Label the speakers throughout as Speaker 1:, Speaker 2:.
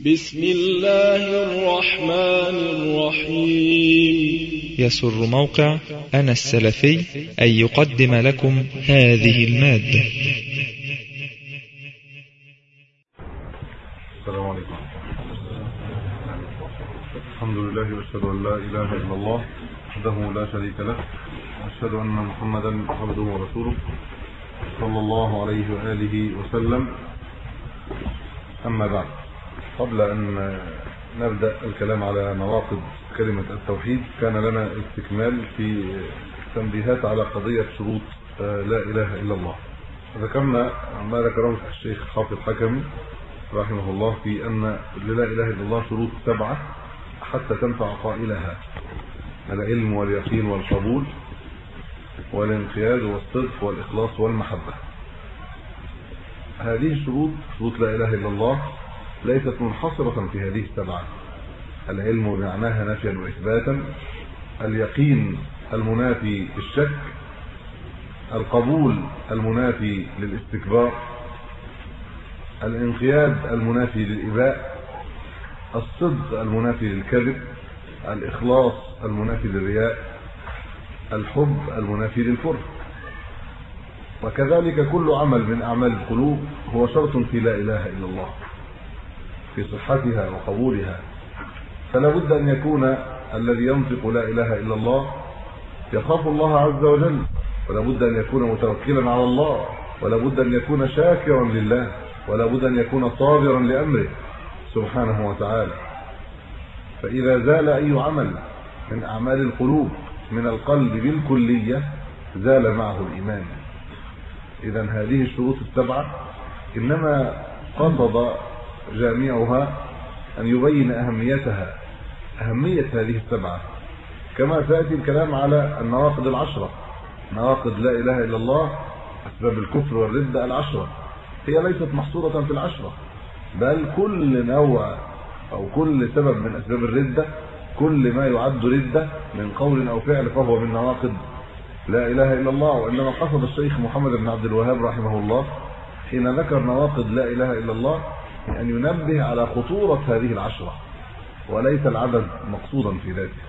Speaker 1: بسم الله الرحمن الرحيم
Speaker 2: يسر موقع أنا السلفي أن يقدم لكم هذه المادة
Speaker 3: السلام عليكم الحمد لله واشهد ان لا اله الا الله وحده لا شريك له واشهد ان محمدا عبده ورسوله صلى الله عليه واله وسلم اما بعد قبل ان نبدا الكلام على نواقض كلمه التوحيد كان لنا استكمال في تنبيهات على قضيه شروط لا اله الا الله ذكرنا ما ذكره الشيخ حافظ حكمي رحمه الله في ان لا اله الا الله شروط سبعه حتى تنفع قائلها العلم واليقين والقبول والانقياد والصدق والاخلاص والمحبه هذه الشروط شروط لا اله الا الله ليست منحصره في هذه السبعه العلم بمعناها نفيا واثباتا اليقين المنافي للشك القبول المنافي للاستكبار الانقياد المنافي للإباء الصدق المنافي للكذب الإخلاص المنافي للرياء الحب المنافي للفرق وكذلك كل عمل من أعمال القلوب هو شرط في لا إله إلا الله في صحتها وقبولها فلا بد أن يكون الذي ينطق لا إله إلا الله يخاف الله عز وجل ولا بد أن يكون متوكلا على الله ولا بد أن يكون شاكرا لله ولا بد ان يكون صابرا لامره سبحانه وتعالى فاذا زال اي عمل من اعمال القلوب من القلب بالكليه زال معه الايمان اذا هذه الشروط السبعه انما قصد جامعها ان يبين اهميتها اهميه هذه السبعه كما سياتي الكلام على النواقض العشره نواقض لا اله الا الله اسباب الكفر والرده العشره هي ليست محصورة في العشرة بل كل نوع أو كل سبب من أسباب الردة كل ما يعد ردة من قول أو فعل فهو من نواقض لا إله إلا الله وإنما قصد الشيخ محمد بن عبد الوهاب رحمه الله حين ذكر نواقض لا إله إلا الله أن ينبه على خطورة هذه العشرة وليس العدد مقصودا في ذاته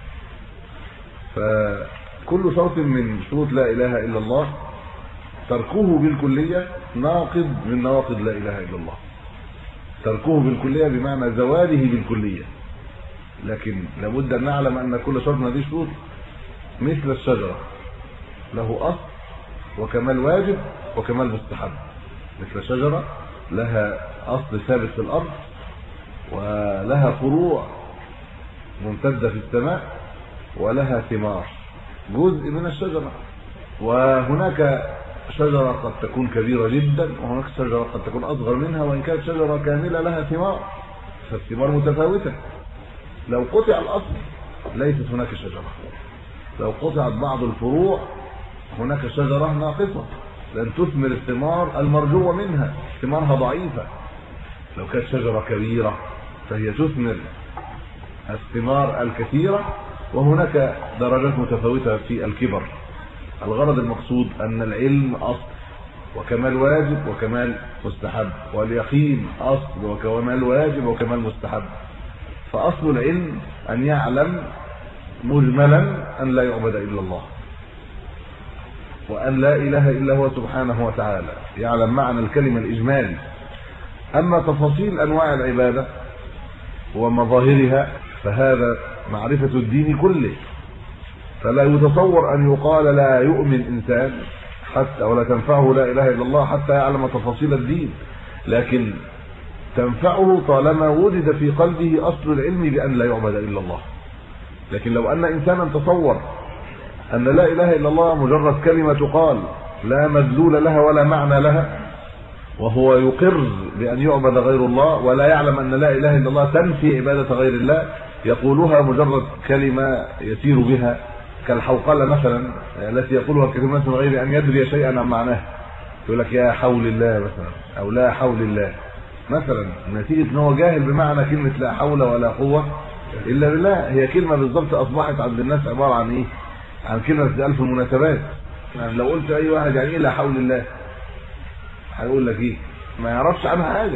Speaker 3: فكل شرط من شروط لا إله إلا الله تركه بالكلية ناقض من نواقض لا اله الا الله تركه بالكليه بمعنى زواله بالكليه لكن لابد ان نعلم ان كل شرط من هذه الشروط مثل الشجره له اصل وكمال واجب وكمال مستحب مثل شجره لها اصل ثابت في الارض ولها فروع ممتده في السماء ولها ثمار جزء من الشجره وهناك شجرة قد تكون كبيرة جدا وهناك شجرة قد تكون أصغر منها وإن كانت شجرة كاملة لها ثمار فالثمار متفاوتة لو قطع الأصل ليست هناك شجرة لو قطعت بعض الفروع هناك شجرة ناقصة لن تثمر الثمار المرجوة منها ثمارها ضعيفة لو كانت شجرة كبيرة فهي تثمر الثمار الكثيرة وهناك درجات متفاوتة في الكبر الغرض المقصود ان العلم اصل وكمال واجب وكمال مستحب واليقين اصل وكمال واجب وكمال مستحب فاصل العلم ان يعلم مجملا ان لا يعبد الا الله وان لا اله الا هو سبحانه وتعالى يعلم معنى الكلمه الاجمالي اما تفاصيل انواع العباده ومظاهرها فهذا معرفه الدين كله فلا يتصور ان يقال لا يؤمن انسان حتى ولا تنفعه لا اله الا الله حتى يعلم تفاصيل الدين لكن تنفعه طالما وجد في قلبه اصل العلم بان لا يعبد الا الله لكن لو ان انسانا تصور ان لا اله الا الله مجرد كلمه تقال لا مدلول لها ولا معنى لها وهو يقر بان يعبد غير الله ولا يعلم ان لا اله الا الله تنفي عباده غير الله يقولها مجرد كلمه يسير بها كالحوقله مثلا التي يقولها كثير من الناس غير ان يدري شيئا عن معناها يقول لك يا حول الله مثلا او لا حول الله مثلا نتيجه ان هو جاهل بمعنى كلمه لا حول ولا قوه الا بالله هي كلمه بالظبط اصبحت عند الناس عباره عن ايه عن كلمه بتتقال في المناسبات يعني لو قلت اي واحد يعني ايه لا حول الله هيقول لك ايه ما يعرفش عنها حاجه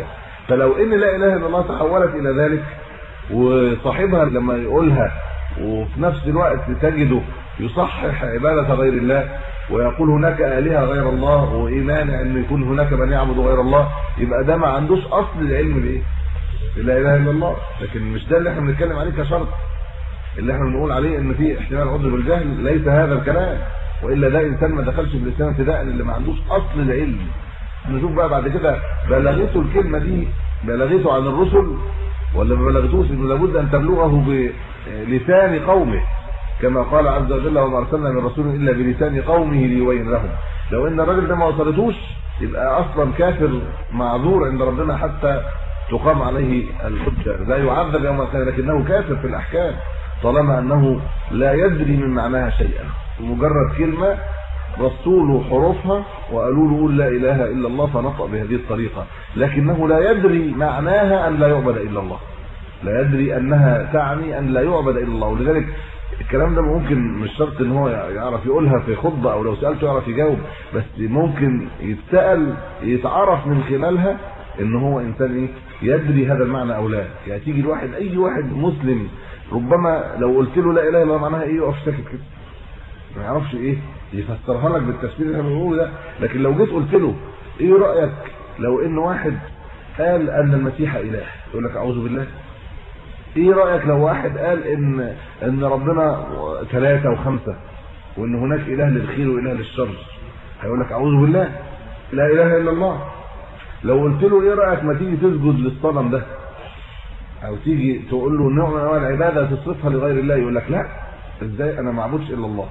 Speaker 3: فلو ان لا اله الا الله تحولت الى ذلك وصاحبها لما يقولها وفي نفس الوقت تجده يصحح عباده غير الله ويقول هناك الهه غير الله وايه مانع ان يكون هناك من يعبد غير الله يبقى ده ما عندوش اصل العلم بايه لا اله الا الله لكن مش ده اللي احنا بنتكلم عليه كشرط اللي احنا بنقول عليه ان في احتمال عذر بالجهل ليس هذا الكلام والا ده انسان ما دخلش في الاسلام ابتداء اللي ما عندوش اصل العلم نشوف بقى بعد كده بلغته الكلمه دي بلغته عن الرسل ولا ما بلغتوش انه لابد ان تبلغه بلسان قومه كما قال عز وجل وما ارسلنا من رسول الا بلسان قومه ليبين لهم لو ان الراجل ده ما وصلتوش يبقى اصلا كافر معذور عند ربنا حتى تقام عليه الحجه لا يعذب يوم القيامه لكنه كافر في الاحكام طالما انه لا يدري من معناها شيئا مجرد كلمه رسوله حروفها وقالوا له قول لا اله الا الله فنطق بهذه الطريقه لكنه لا يدري معناها ان لا يعبد الا الله لا يدري انها تعني ان لا يعبد الا الله ولذلك الكلام ده ممكن مش شرط ان هو يعرف يقولها في خطبه او لو سالته يعرف يجاوب بس ممكن يتسال يتعرف من خلالها ان هو انسان ايه يدري هذا المعنى او لا يعني تيجي الواحد اي واحد مسلم ربما لو قلت له لا اله الا الله معناها ايه يقف ساكت كده ما يعرفش ايه يفسرها لك بالتفسير اللي احنا بنقوله ده لكن لو جيت قلت له ايه رايك لو ان واحد قال ان المسيح اله يقول لك اعوذ بالله ايه رايك لو واحد قال ان ان ربنا ثلاثه وخمسه وان هناك اله للخير واله للشر هيقول لك اعوذ بالله لا اله الا الله لو قلت له ايه رايك ما تيجي تسجد للصنم ده او تيجي تقول له نوع من انواع العباده تصرفها لغير الله يقول لك لا ازاي انا ما اعبدش الا الله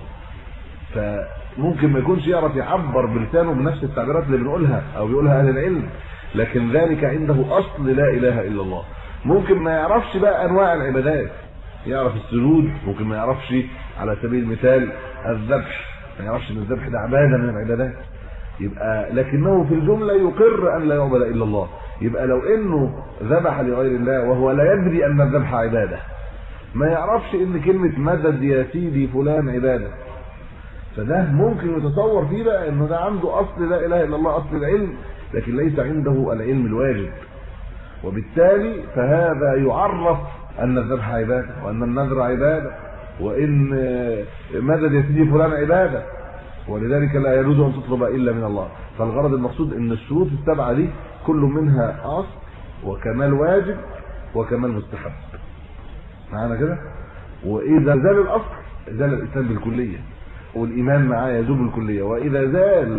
Speaker 3: فممكن ما يكونش يعرف يعبر بلسانه بنفس التعبيرات اللي بنقولها او بيقولها اهل العلم لكن ذلك عنده اصل لا اله الا الله ممكن ما يعرفش بقى انواع العبادات يعرف السجود ممكن ما يعرفش على سبيل المثال الذبح ما يعرفش ان الذبح ده عباده من العبادات يبقى لكنه في الجمله يقر ان لا يعبد الا الله يبقى لو انه ذبح لغير الله وهو لا يدري ان الذبح عباده ما يعرفش ان كلمه مدد يا سيدي فلان عباده فده ممكن يتصور فيه بقى انه ده عنده اصل لا اله الا الله اصل العلم لكن ليس عنده العلم الواجب وبالتالي فهذا يعرف ان الذبح عباده وان النذر عباده وان مدد يا سيدي فلان عباده ولذلك لا يجوز ان تطلب الا من الله فالغرض المقصود ان الشروط السبعه دي كل منها اصل وكمال واجب وكمال مستحب معانا كده واذا زال الاصل زال الاسلام بالكليه والايمان معاه يزول بالكليه واذا زال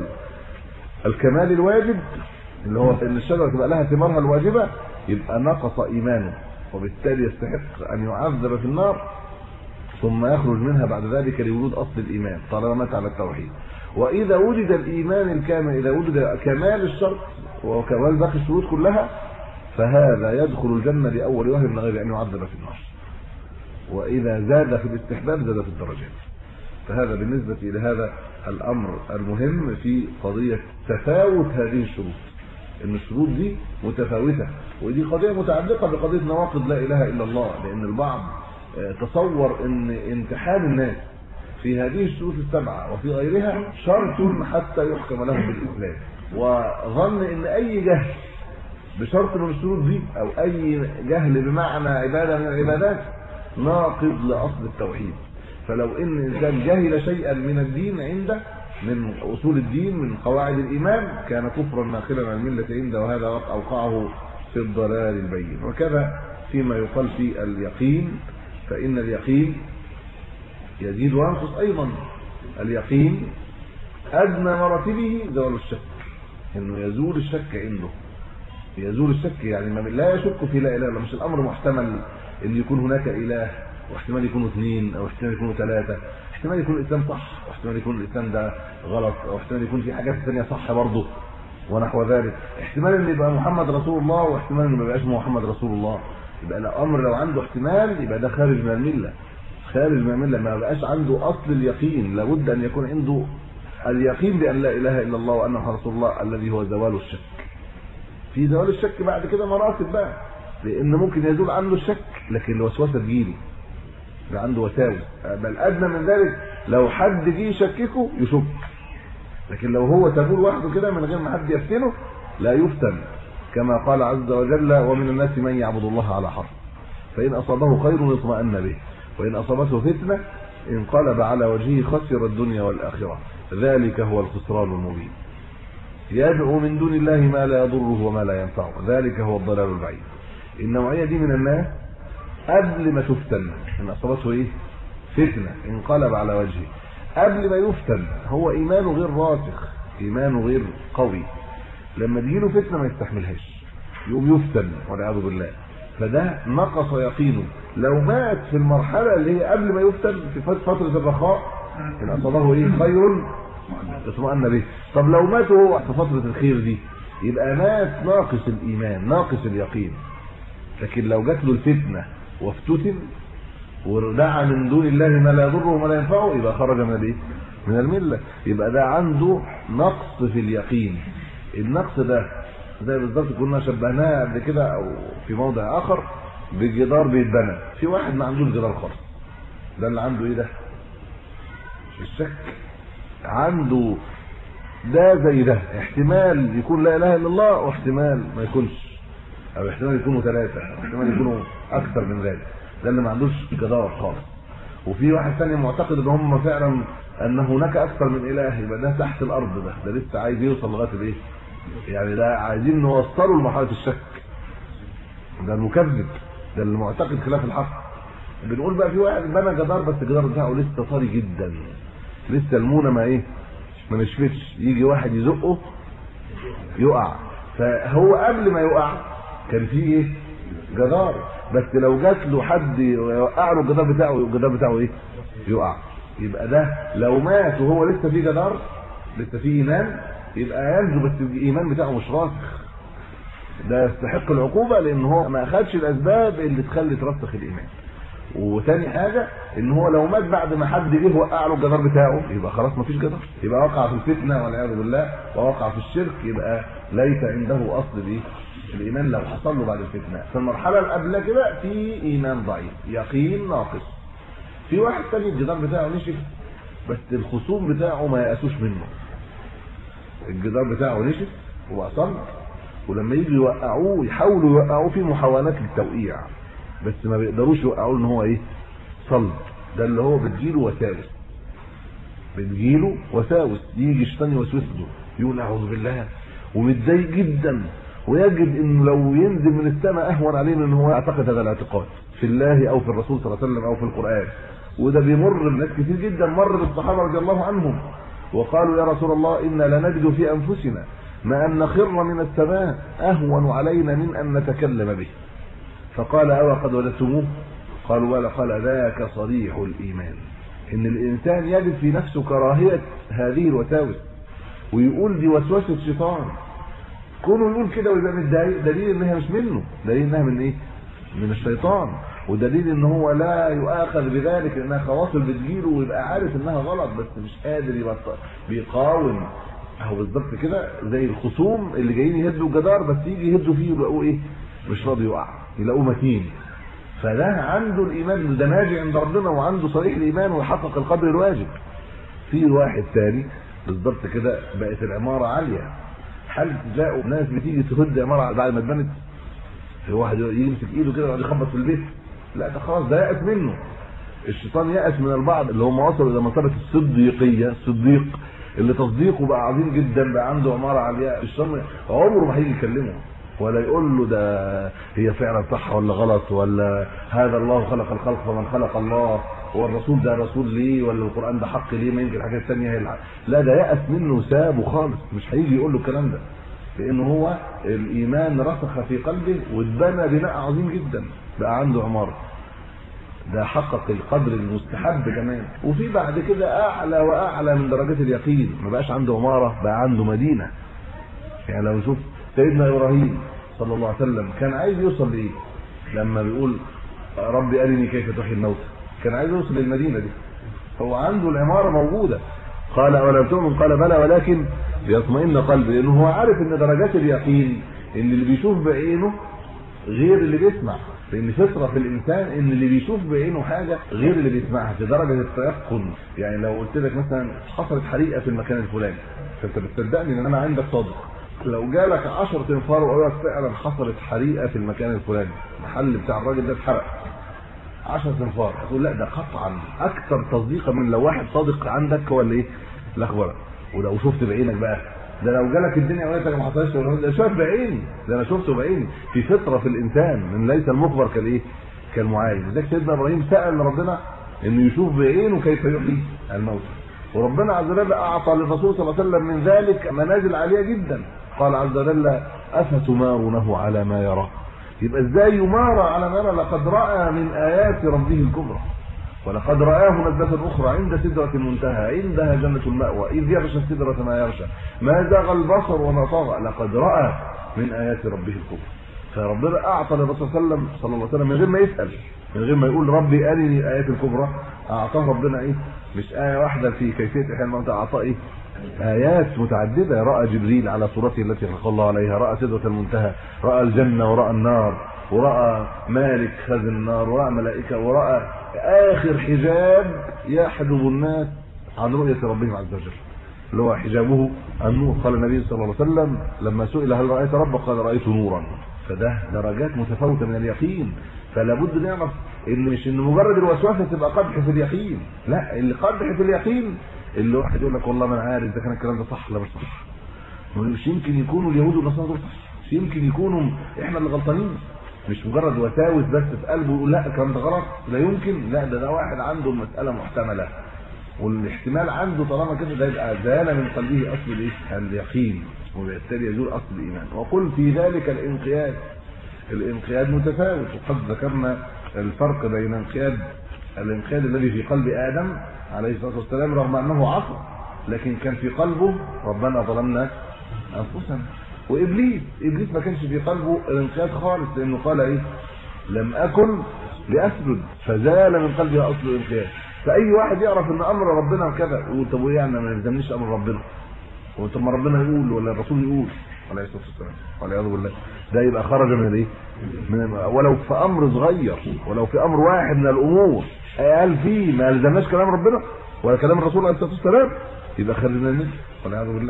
Speaker 3: الكمال الواجب اللي هو ان الشجره تبقى لها ثمارها الواجبه يبقى نقص ايمانه وبالتالي يستحق ان يعذب في النار ثم يخرج منها بعد ذلك لوجود اصل الايمان طالما مات على التوحيد واذا وجد الايمان الكامل اذا وجد كمال الشرط وكمال باقي الشروط كلها فهذا يدخل الجنه لاول وهله من غير ان يعذب في النار واذا زاد في الاستحباب زاد في الدرجات فهذا بالنسبه الى هذا الامر المهم في قضيه تفاوت هذه الشروط ان الشروط دي متفاوته ودي قضيه متعلقه بقضيه نواقض لا اله الا الله لان البعض تصور ان امتحان الناس في هذه الشروط السبعه وفي غيرها شرط حتى يحكم لهم بالاسلام وظن ان اي جهل بشرط من الشروط دي او اي جهل بمعنى عباده من العبادات ناقض لاصل التوحيد فلو ان انسان جهل شيئا من الدين عنده من اصول الدين من قواعد الايمان كان كفرا ناقلا عن المله عنده وهذا اوقعه في الضلال البين وكذا فيما يقال في اليقين فان اليقين يزيد وينقص ايضا اليقين ادنى مراتبه زوال الشك انه يزول الشك عنده يزول الشك يعني لا يشك في لا اله الا الله مش الامر محتمل ان يكون هناك اله واحتمال يكونوا اثنين او احتمال يكونوا ثلاثه احتمال يكون الاسلام صح واحتمال يكون الاسلام ده غلط او احتمال يكون في حاجات ثانيه صح برضه ونحو ذلك احتمال ان يبقى محمد رسول الله واحتمال ان ما يبقاش محمد رسول الله يبقى الامر لو عنده احتمال يبقى ده خارج من المله خارج من المله ما بقاش عنده اصل اليقين لابد ان يكون عنده اليقين بان لا اله الا الله وان محمد رسول الله الذي هو زوال الشك في زوال الشك بعد كده مراتب بقى لان ممكن يزول عنه الشك لكن الوسوسه تجيله يبقى عنده وساوس بل ادنى من ذلك لو حد جه يشككه يشك لكن لو هو تبول لوحده كده من غير ما حد يفتنه لا يفتن كما قال عز وجل ومن الناس من يعبد الله على حرف فإن أصابه خير اطمأن به وإن أصابته فتنة انقلب على وجهه خسر الدنيا والآخرة ذلك هو الخسران المبين يدعو من دون الله ما لا يضره وما لا ينفعه ذلك هو الضلال البعيد النوعية دي من الناس قبل ما تفتن ان اصابته ايه فتنة انقلب على وجهه قبل ما يفتن هو ايمانه غير راسخ ايمانه غير قوي لما تجيله فتنة ما يستحملهاش يقوم يفتن والعياذ بالله فده نقص يقينه لو مات في المرحلة اللي هي قبل ما يفتن في فترة الرخاء ان اصابه ايه خير اطمأن به طب لو مات هو في فترة الخير دي يبقى مات ناقص الايمان ناقص اليقين لكن لو جات له الفتنة وافتتن ودعا من دون الله ما لا يضره وما لا ينفعه يبقى خرج من الايه من المله يبقى ده عنده نقص في اليقين النقص ده زي بالظبط كنا شبهناه قبل كده او في موضع اخر بجدار بيتبنى في واحد ما عندوش جدار خالص ده اللي عنده ايه ده الشك عنده ده زي ده احتمال يكون لا اله الا الله واحتمال ما يكونش او احتمال يكونوا ثلاثه او احتمال يكونوا اكثر من ذلك ده اللي ما عندوش جدار خالص وفي واحد ثاني معتقد ان هم فعلا ان هناك اكثر من اله يبقى ده تحت الارض ده ده لسه عايز يوصل لغايه الايه يعني ده عايزين نوصله لمرحله الشك ده المكذب ده اللي معتقد خلاف الحق بنقول بقى في واحد بنى جدار بس الجدار بتاعه لسه طري جدا لسه المونه ما ايه ما نشفتش يجي واحد يزقه يقع فهو قبل ما يقع كان في ايه جدار بس لو جات له حد يوقع له الجدار بتاعه الجدار بتاعه ايه يقع يبقى ده لو مات وهو لسه في جدار لسه في ايمان يبقى ينجو بس الايمان بتاعه مش راسخ ده يستحق العقوبه لان هو ما اخدش الاسباب اللي تخلي ترسخ الايمان وتاني حاجه ان هو لو مات بعد ما حد جه وقع له الجدار بتاعه يبقى خلاص ما فيش جدار يبقى وقع في الفتنه والعياذ بالله ووقع في الشرك يبقى ليس عنده اصل بايه الايمان لو حصل له بعد الفتنه في المرحله اللي قبل كده في ايمان ضعيف يقين ناقص في واحد تاني الجدار بتاعه نشف بس الخصوم بتاعه ما يأسوش منه الجدار بتاعه نشف وأصل ولما يجي يوقعوه يحاولوا يوقعوه في محاولات للتوقيع بس ما بيقدروش يوقعوه ان هو ايه صلب ده اللي هو بتجيله وساوس بتجيله وساوس يجي الشيطان يوسوس له يقول اعوذ بالله ومتضايق جدا ويجد انه لو ينزل من السماء اهون عليه من ان هو يعتقد هذا الاعتقاد في الله او في الرسول صلى الله عليه وسلم او في القران وده بيمر بناس كتير جدا مر بالصحابه رضي الله عنهم وقالوا يا رسول الله انا لنجد في انفسنا ما ان نخر من السماء اهون علينا من ان نتكلم به فقال او قد وجدتموه قالوا ولا قال ذاك صريح الايمان ان الانسان يجد في نفسه كراهيه هذه الوساوس ويقول دي وسوسه شيطان كونه يقول كده ويبقى متضايق دليل انها مش منه دليل انها من ايه من الشيطان ودليل ان هو لا يؤاخذ بذلك لانها خواطر بتجيله ويبقى عارف انها غلط بس مش قادر يبقى بيقاوم اهو بالظبط كده زي الخصوم اللي جايين يهدوا الجدار بس يجي يهدوا فيه يلاقوه ايه مش راضي يقع يلاقوه متين فده عنده الايمان ده ناجي عند ربنا وعنده صريح الايمان ويحقق القدر الواجب في واحد تاني بالظبط كده بقت العماره عاليه هل تلاقوا ناس بتيجي تهد عماره بعد ما اتبنت في واحد يمسك ايده كده ويقعد يخبط في البيت لا ده خلاص ده يأس منه الشيطان يأس من البعض اللي هم وصلوا الى مرتبه الصديقيه الصديق اللي تصديقه بقى عظيم جدا بقى عنده عماره عاليه الشيطان عمره ما هيجي يكلمه ولا يقول له ده هي فعلا صح ولا غلط ولا هذا الله خلق الخلق فمن خلق الله هو الرسول ده رسول ليه ولا القران ده حق ليه ما يمكن الحاجات الثانيه هي الحق. لا ده يأس منه وسابه خالص مش هيجي يقول له الكلام ده لان هو الايمان رسخ في قلبه واتبنى بناء عظيم جدا بقى عنده عماره ده حقق القدر المستحب كمان وفي بعد كده اعلى واعلى من درجات اليقين ما بقاش عنده عماره بقى عنده مدينه يعني لو شوف سيدنا ابراهيم صلى الله عليه وسلم كان عايز يوصل لايه لما بيقول ربي ارني كيف تحيي الموتى كان عايز يوصل للمدينه دي هو عنده العماره موجوده قال اولم تؤمن قال بلى ولكن ليطمئن قلبي لانه هو عارف ان درجات اليقين ان اللي بيشوف بعينه غير اللي بيسمع لان فطره في الانسان ان اللي بيشوف بعينه حاجه غير اللي بيسمعها في درجه التيقن يعني لو قلت لك مثلا حصلت حريقه في المكان الفلاني فانت بتصدقني ان انا عندك صادق لو جالك 10 تنفار وقالوا لك فعلا حصلت حريقه في المكان الفلاني المحل بتاع الراجل ده اتحرق 10 تنفار تقول لا ده قطعا اكثر تصديقا من لو واحد صادق عندك هو اللي ايه الاخبار ولو شفت بعينك بقى ده لو جالك الدنيا وقالت لك ما حصلش ده شاف بعيني ده انا شفته بعيني في فطره في الانسان من ليس المخبر كالايه كالمعاين لذلك سيدنا ابراهيم سال ربنا انه يشوف بعينه كيف يحيي الموتى وربنا عز وجل اعطى للرسول صلى الله عليه وسلم من ذلك منازل عاليه جدا قال عز وجل افتمارونه على ما يرى يبقى ازاي يمارى على ما يرى لقد راى من ايات ربه الكبرى ولقد رآه نزلة أخرى عند سدرة المنتهى عندها جنة المأوى إذ يغشى السدرة ما يغشى ما زاغ البصر وما طغى لقد رأى من آيات ربه الكبرى فربنا أعطى للرسول صلى الله عليه وسلم صلى الله عليه وسلم من غير ما يسأل من غير ما يقول ربي أرني الآيات الكبرى أعطاه ربنا إيه مش آية واحدة في كيفية إحياء الموتى أعطاه إيه آيات متعددة رأى جبريل على صورته التي خلق الله عليها رأى سدرة المنتهى رأى الجنة ورأى النار ورأى مالك خزن النار ورأى ملائكة ورأى آخر حجاب يحجب الناس عن رؤية ربهم عز وجل اللي هو حجابه النور قال النبي صلى الله عليه وسلم لما سئل هل رأيت ربك قال رأيت نورا فده درجات متفاوتة من اليقين فلا بد نعرف ان مش ان مجرد الوسوسه تبقى قدح في اليقين لا اللي قدح في اليقين اللي واحد يقول لك والله ما انا عارف اذا كان الكلام ده صح ولا مش صح مش يمكن يكونوا اليهود والنصارى دول صح مش يمكن يكونوا احنا اللي غلطانين مش مجرد وساوس بس في قلبه يقول لا الكلام ده غلط لا يمكن لا ده ده واحد عنده المساله محتمله والاحتمال عنده طالما كده ده يبقى زال من قلبه اصل الايه اليقين وبالتالي يزول اصل الايمان وقل في ذلك الانقياد الانقياد متفاوت وقد ذكرنا الفرق بين انقياد الانقياد الذي في قلب ادم عليه الصلاه والسلام رغم انه عصى لكن كان في قلبه ربنا ظلمنا انفسنا وابليس ابليس ما كانش في قلبه الانقياد خالص لانه قال ايه لم اكن لاسجد فزال من قلبه اصل الانقياد فاي واحد يعرف ان امر ربنا كذا يقول طب وايه يعني ما يلزمنيش امر ربنا طب ما ربنا يقول ولا الرسول يقول عليه الصلاه والسلام والعياذ بالله ده يبقى خرج من الايه من ولو في امر صغير ولو في امر واحد من الامور قال فيه ما يلزمناش كلام ربنا ولا كلام الرسول عليه الصلاه والسلام يبقى خرجنا منه والعياذ بالله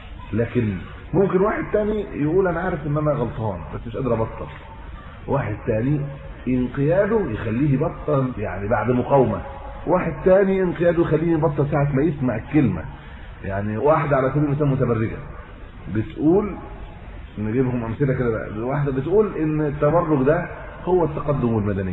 Speaker 3: لكن ممكن واحد تاني يقول انا عارف ان انا غلطان بس مش قادر ابطل واحد تاني انقياده يخليه يبطل يعني بعد مقاومه واحد تاني انقياده يخليه يبطل ساعه ما يسمع الكلمه يعني واحده على سبيل المثال متبرجه بتقول نجيبهم امثله كده بقى واحده بتقول ان التبرج ده هو التقدم المدني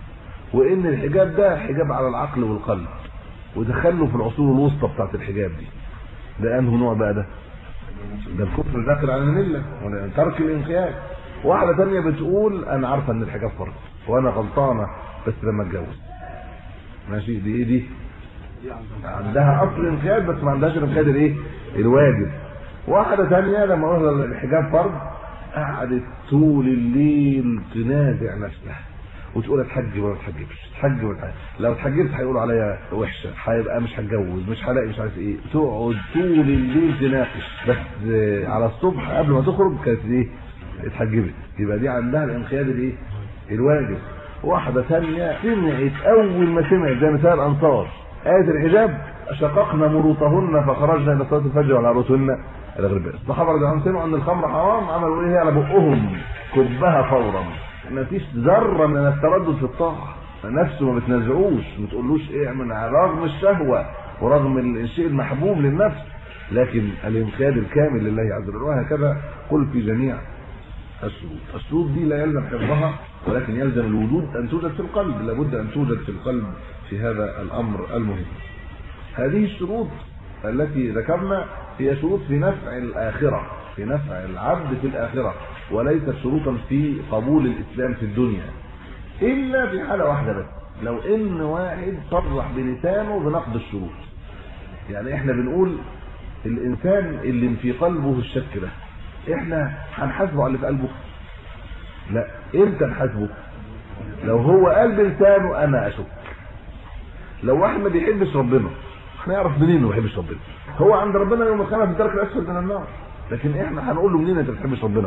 Speaker 3: وان الحجاب ده حجاب على العقل والقلب ودخلوا في العصور الوسطى بتاعت الحجاب دي ده انه نوع بقى ده ده الكفر داخل على المله ترك الانقياد واحده ثانيه بتقول انا عارفه ان الحجاب فرض وانا غلطانه بس لما اتجوز ماشي دي ايه دي عندها اصل انقياد بس ما عندهاش الانقياد الايه الواجب واحده ثانيه لما قلنا الحجاب فرض قعدت طول الليل تنازع نفسها وتقول اتحجب ولا اتحجبش اتحجب ولا اتحجب لو اتحجبت هيقولوا عليا وحشه هيبقى مش هتجوز مش هلاقي مش عارف ايه تقعد طول الليل تناقش بس على الصبح قبل ما تخرج كانت ايه اتحجبت يبقى دي عندها الانقياد الايه الواجب واحده ثانيه سمعت اول ما سمعت زي مثال الانصار ايه الحجاب شققنا مروطهن فخرجنا الى صلاه الفجر وعلى رؤوسهن الغرباء الصحابه رضي الله عنهم ان الخمر حرام عملوا ايه على بقهم كبها فورا ما فيش ذره من التردد في الطاعه نفسه ما بتنازعوش ما تقولوش ايه من رغم الشهوه ورغم الشيء المحبوب للنفس لكن الانقياد الكامل لله عز وجل وهكذا قل في جميع الشروط الشروط دي لا يلزم حفظها ولكن يلزم الوجود ان توجد في القلب لابد ان توجد في القلب في هذا الامر المهم هذه الشروط التي ذكرنا هي شروط في نفع الاخره في نفع العبد في الاخره وليست شروطا في قبول الاسلام في الدنيا الا في حاله واحده بس لو ان واحد صرح بلسانه بنقض الشروط يعني احنا بنقول الانسان اللي في قلبه الشك ده احنا هنحاسبه على اللي في قلبه لا امتى نحاسبه لو هو قال بلسانه انا اشك لو واحد ما بيحبش ربنا هنعرف منين انه ما بيحبش ربنا هو عند ربنا يوم القيامه في الدرك الاسفل من النار لكن احنا هنقول له منين انت ما بتحبش ربنا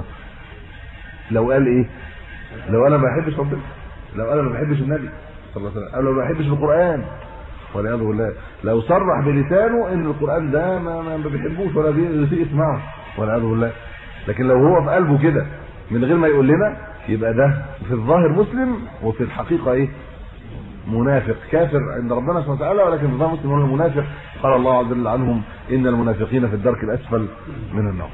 Speaker 3: لو قال ايه لو انا ما بحبش ربنا لو انا ما بحبش النبي صلى الله عليه وسلم او لو ما بحبش القران والعياذ بالله لو صرح بلسانه ان القران ده ما, ما بيحبوش ولا بيسمعه والعياذ بالله لكن لو هو في قلبه كده من غير ما يقول لنا يبقى ده في الظاهر مسلم وفي الحقيقه ايه منافق كافر عند ربنا سبحانه وتعالى ولكن في الظاهر مسلم هو منافق قال الله عز وجل عنهم ان المنافقين في الدرك الاسفل من النار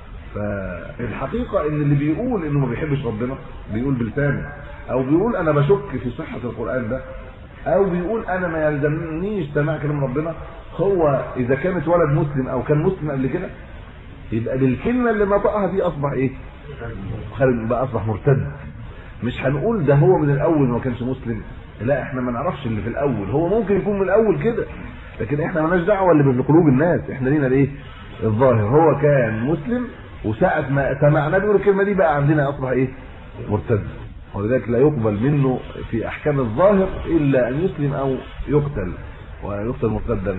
Speaker 3: فالحقيقه ان اللي بيقول انه ما بيحبش ربنا بيقول بلسانه او بيقول انا بشك في صحه القران ده او بيقول انا ما يلزمنيش سماع كلام ربنا هو اذا كان اتولد مسلم او كان مسلم قبل كده يبقى بالكلمه اللي نطقها دي اصبح ايه خارج بقى اصبح مرتد مش هنقول ده هو من الاول ما كانش مسلم لا احنا ما نعرفش اللي في الاول هو ممكن يكون من الاول كده لكن احنا مالناش دعوه اللي في قلوب الناس احنا لينا الايه الظاهر هو كان مسلم وساعه ما سمعنا بيقول الكلمه دي بقى عندنا اصبح ايه مرتد ولذلك لا يقبل منه في احكام الظاهر الا ان يسلم او يقتل ويقتل مرتدا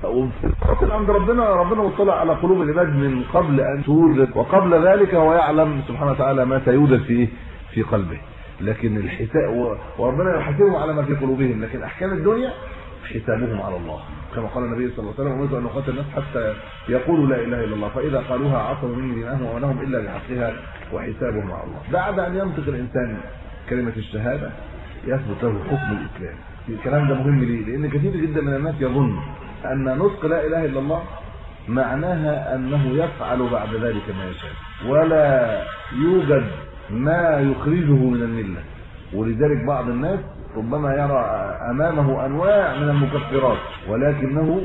Speaker 3: وفي عند ربنا ربنا مطلع على قلوب العباد من قبل ان توجد وقبل ذلك هو يعلم سبحانه وتعالى ما سيوجد في في قلبه لكن الحساب وربنا يحاسبهم على ما في قلوبهم لكن احكام الدنيا حسابهم على الله كما قال النبي صلى الله عليه وسلم امرت ان اقاتل الناس حتى يقولوا لا اله الا الله فاذا قالوها عصموا مني دماءهم ومنهم الا بحقها وحسابهم على الله بعد ان ينطق الانسان كلمه الشهاده يثبت له حكم الاسلام الكلام ده مهم ليه لان كثير جدا من الناس يظن ان نطق لا اله الا الله معناها انه يفعل بعد ذلك ما يشاء ولا يوجد ما يخرجه من المله ولذلك بعض الناس ربما يرى امامه انواع من المكفرات ولكنه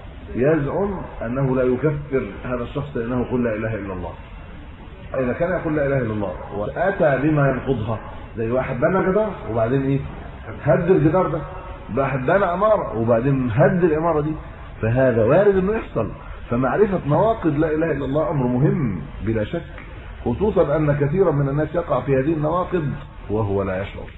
Speaker 3: يزعم انه لا يكفر هذا الشخص لانه يقول لا اله الا الله اذا كان يقول لا اله الا الله واتى بما ينقضها زي واحد بنى جدار وبعدين ايه هد الجدار ده واحد بنى عماره وبعدين هد العماره دي فهذا وارد انه يحصل فمعرفه نواقض لا اله الا الله امر مهم بلا شك خصوصا ان كثيرا من الناس يقع في هذه النواقض وهو لا يشعر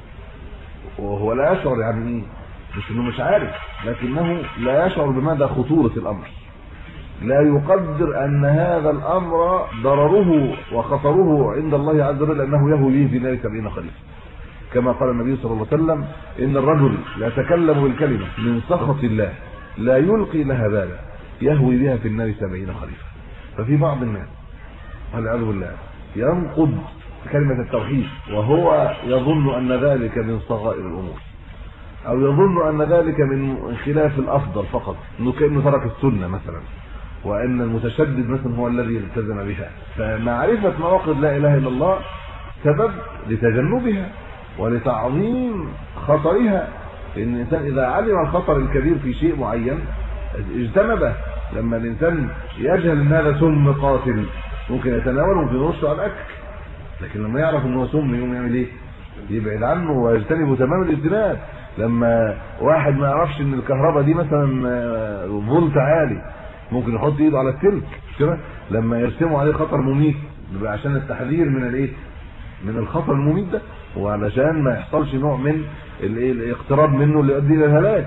Speaker 3: وهو لا يشعر يعني ايه مش انه مش عارف لكنه لا يشعر بمدى خطوره الامر لا يقدر ان هذا الامر ضرره وخطره عند الله عز وجل انه يهوي به في نار سبعين خليفه كما قال النبي صلى الله عليه وسلم ان الرجل يتكلم بالكلمه من سخط الله لا يلقي لها بالا يهوي بها في النار سبعين خليفه ففي بعض الناس والعياذ بالله ينقض كلمه التوحيد وهو يظن ان ذلك من صغائر الامور او يظن ان ذلك من خلاف الافضل فقط انه كانه ترك السنه مثلا وان المتشدد مثلا هو الذي التزم بها فمعرفه مواقف لا اله الا الله سبب لتجنبها ولتعظيم خطرها لان الانسان اذا علم الخطر الكبير في شيء معين اجتنبه لما الانسان يجهل ان هذا سم قاتل ممكن يتناوله ممكن يرشه على الاكل لكن لما يعرف ان هو سم يقوم يعمل ايه يبعد عنه ويجتنبه تمام الاجتناب لما واحد ما يعرفش ان الكهرباء دي مثلا فولت عالي ممكن يحط ايده على السلك كده لما يرسموا عليه خطر مميت بيبقى عشان التحذير من الايه من الخطر المميت ده وعلشان ما يحصلش نوع من الايه الاقتراب منه اللي يؤدي الى الهلاك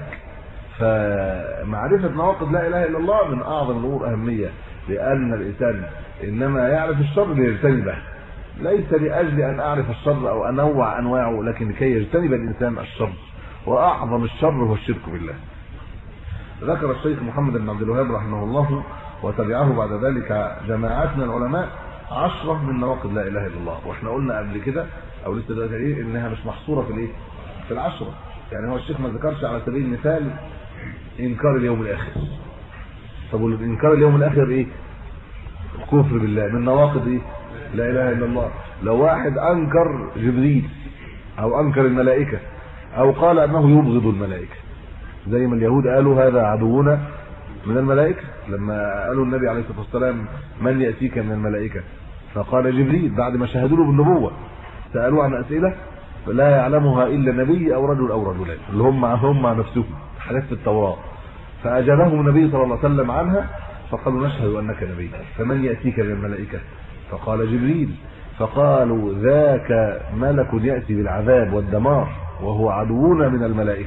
Speaker 3: فمعرفه نواقض لا اله الا الله من اعظم الامور اهميه لان الانسان انما يعرف الشر ليجتنبه ليس لاجل ان اعرف الشر او انوع انواعه لكن لكي يجتنب الانسان الشر واعظم الشر هو الشرك بالله ذكر الشيخ محمد بن عبد الوهاب رحمه الله وتبعه بعد ذلك جماعات من العلماء عشرة من نواقض لا اله الا الله واحنا قلنا قبل كده او لسه دلوقتي ايه انها مش محصوره في الايه في العشرة يعني هو الشيخ ما ذكرش على سبيل المثال انكار اليوم الاخر طب والانكار اليوم الاخر ايه الكفر بالله من نواقض ايه لا اله الا الله لو واحد انكر جبريل او انكر الملائكه او قال انه يبغض الملائكه زي ما اليهود قالوا هذا عدونا من الملائكه لما قالوا النبي عليه الصلاه والسلام من ياتيك من الملائكه فقال جبريل بعد ما شهدوا له بالنبوه سالوه عن اسئله لا يعلمها الا نبي او رجل او رجلان اللي هم هم مع نفسهم حاجات في التوراه فاجابهم النبي صلى الله عليه وسلم عنها فقالوا نشهد انك نبي فمن ياتيك من الملائكه فقال جبريل فقالوا ذاك ملك ياتي بالعذاب والدمار وهو عدونا من الملائكه